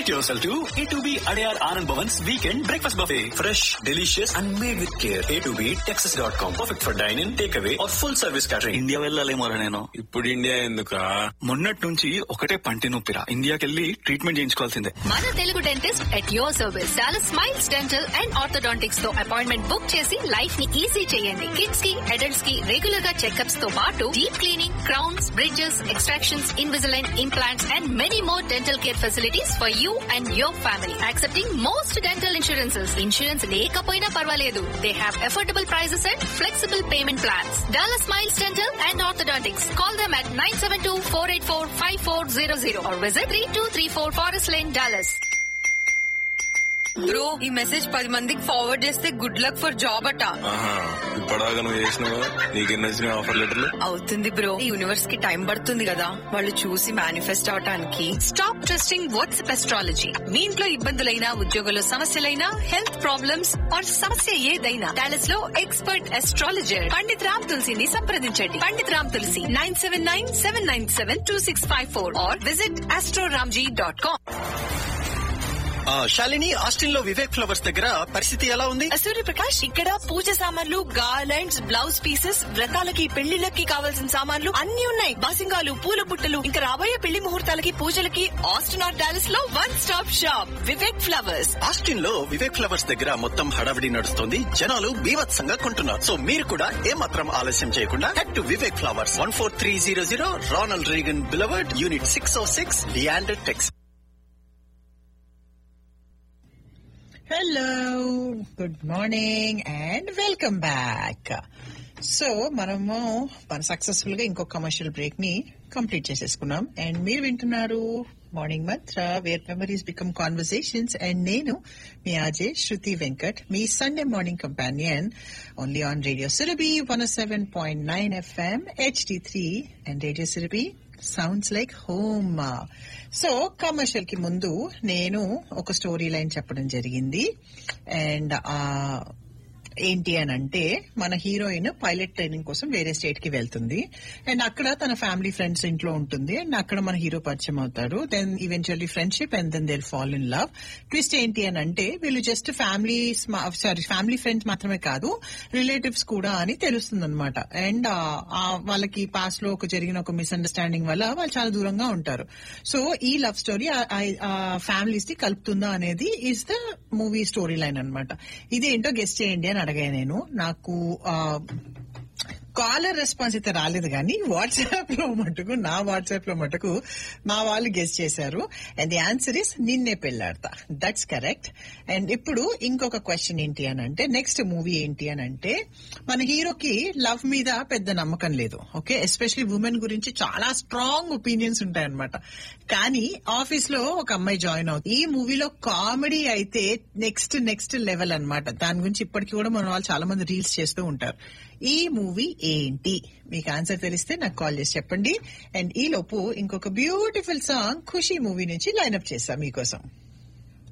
Treat yourself to A2B Adyar Anand Bhavan's Weekend Breakfast Buffet. Fresh, delicious and made with care. A2B Texas.com. Perfect for dine-in, takeaway or full service catering. India వెళ్ళాలేమోరా నేను ఇప్పుడు India ఎందుకా మొన్నటి నుంచి ఒకటే పంటి నొప్పిరా ఇండియాకెళ్ళి treatment చేయించుకోవాల్సిందే మన Telugu dentist at your service చాలా స్మైల్స్ డెంటల్ అండ్ ఆర్థోడాంటిక్స్ తో అపాయింట్మెంట్ బుక్ చేసి లైఫ్ ని ఈజీ చేయండి కిడ్స్ కి అడల్ట్స్ కి రెగ్యులర్ గా చెకప్స్ తో పాటు deep cleaning crowns bridges extractions Invisalign implants and many more dental care facilities for you and your family accepting most dental insurances insurance లేకపోయినా పర్వాలేదు they have affordable prices and flexible payment plans dollar smiles dental and orthodontics call them at nine seven two four eight four five four zero zero or visit three two three four forest line dollars bro ఈ message పది మందికి forward చేస్తే good luck for job అట ఆహా ఇప్పటిదాకా నువ్వు చేసినావు నీకెన్ని వచ్చినాయి ఆఫర్ లెటర్లు అవుతుంది బ్రో ఈ యూనివర్స్ కి టైం పడుతుంది కదా వాళ్ళు చూసి మేనిఫెస్ట్ అవటానికి స్టాప్ ట్రస్టింగ్ వాట్సాప్ ఎస్ట్రాలజీ మీ ఇంట్లో ఇబ్బందులైనా ఉద్యోగంలో సమస్యలైనా హెల్త్ ప్రాబ్లమ్స్ ఆర్ సమస్య ఏదైనా డాలస్ లో ఎక్స్పర్ట్ ఎస్ట్రాలజర్ పండిత్ రామ్ తులసిని సంప్రదించండి Pandit Ram Tulsi nine seven nine seven nine seven two six five four or visit Astroramji dot com Shalini Austin లో వివేక్ ఫ్లవర్స్ దగ్గర పరిస్థితి ఎలా ఉంది సూర్యప్రకాష్ ఇక్కడ పూజ సామాన్లు గార్లెండ్స్ బ్లౌజ్ పీసెస్ వ్రతాలకి పెళ్లిళ్ళకి కావాల్సిన సామాన్లు అన్ని ఉన్నాయి బాసింగాలు పూల బుట్టలు ఇంకా రాబోయే పెళ్లి ముహూర్తాలకి పూజలకి ఆస్టిన్ ఆర్ డాలస్ లో one stop shop Vivek flowers Austin లో వివేక్ ఫ్లవర్స్ దగ్గర మొత్తం హడావిడి నడుస్తుంది జనాలు బీభత్సంగా కొంటున్నారు సో మీరు కూడా ఏమాత్రం ఆలస్యం చేయకుండా head to Vivek flowers one four three zero zero Ronald Reagan Boulevard unit six O six Leander Tex hello good morning and welcome back so మనము మన సక్సెస్ఫుల్ గా ఇంకో కమర్షియల్ బ్రేక్ ని కంప్లీట్ చేసేసుకున్నాం అండ్ మీరు వింటున్నారు morning mantra where memories become conversations and నేను మీ ఆజే శృతి వెంకట్ మీ Sunday morning companion only on radio Surabhi one seven point nine FM HD three and radio Surabhi sounds like home so commercial కి ముందు నేను ఒక స్టోరీ లైన్ చెప్పడం జరిగింది అండ్ ఏంటి అని అంటే మన హీరోయిన్ పైలట్ ట్రైనింగ్ కోసం వేరే స్టేట్ కి వెళ్తుంది అండ్ అక్కడ తన ఫ్యామిలీ ఫ్రెండ్స్ ఇంట్లో ఉంటుంది అండ్ అక్కడ మన హీరో పరిచయం అవుతాడు then eventually friendship and then they fall in love twist ఏంటి అని అంటే వీళ్ళు just family sorry family friends మాత్రమే కాదు రిలేటివ్స్ కూడా అని తెలుస్తుంది అనమాట అండ్ వాళ్ళకి పాస్ట్ లో ఒక జరిగిన ఒక మిస్అండర్స్టాండింగ్ వల్ల వాళ్ళు చాలా దూరంగా ఉంటారు సో ఈ లవ్ స్టోరీ ఫ్యామిలీస్ ని కలుపుతుందా అనేది is the movie story line అనమాట ఇదేంటో గెస్ట్ చేయండి అని అడిగాను నేను నాకు కాలర్ రెస్పాన్స్ అయితే రాలేదు కానీ వాట్సాప్ లో మటుకు నా వాట్సాప్ లో మటుకు మా వాళ్ళు గెస్ట్ చేశారు అండ్ ది ఆన్సర్ ఇస్ నిన్నే పెళ్ళాడతా దట్స్ కరెక్ట్ అండ్ ఇప్పుడు ఇంకొక క్వశ్చన్ ఏంటి అని అంటే నెక్స్ట్ మూవీ ఏంటి అని అంటే మన హీరోకి లవ్ మీద పెద్ద నమ్మకం లేదు ఓకే ఎస్పెషలీ ఉమెన్ గురించి చాలా స్ట్రాంగ్ ఒపీనియన్స్ ఉంటాయన్నమాట కానీ ఆఫీస్ లో ఒక అమ్మాయి జాయిన్ అవుతుంది ఈ మూవీలో కామెడీ అయితే నెక్స్ట్ నెక్స్ట్ లెవెల్ అన్నమాట దాని గురించి ఇప్పటికీ కూడా మన వాళ్ళు చాలా మంది రీల్స్ చేస్తూ ఉంటారు ఈ మూవీ ఏంటి మీకు ఆన్సర్ తెలిస్తే నాకు కాల్ చేసి చెప్పండి అండ్ ఈ లోపు ఇంకొక బ్యూటిఫుల్ సాంగ్ ఖుషి మూవీ నుంచి లైన్అప్ చేశా మీకోసం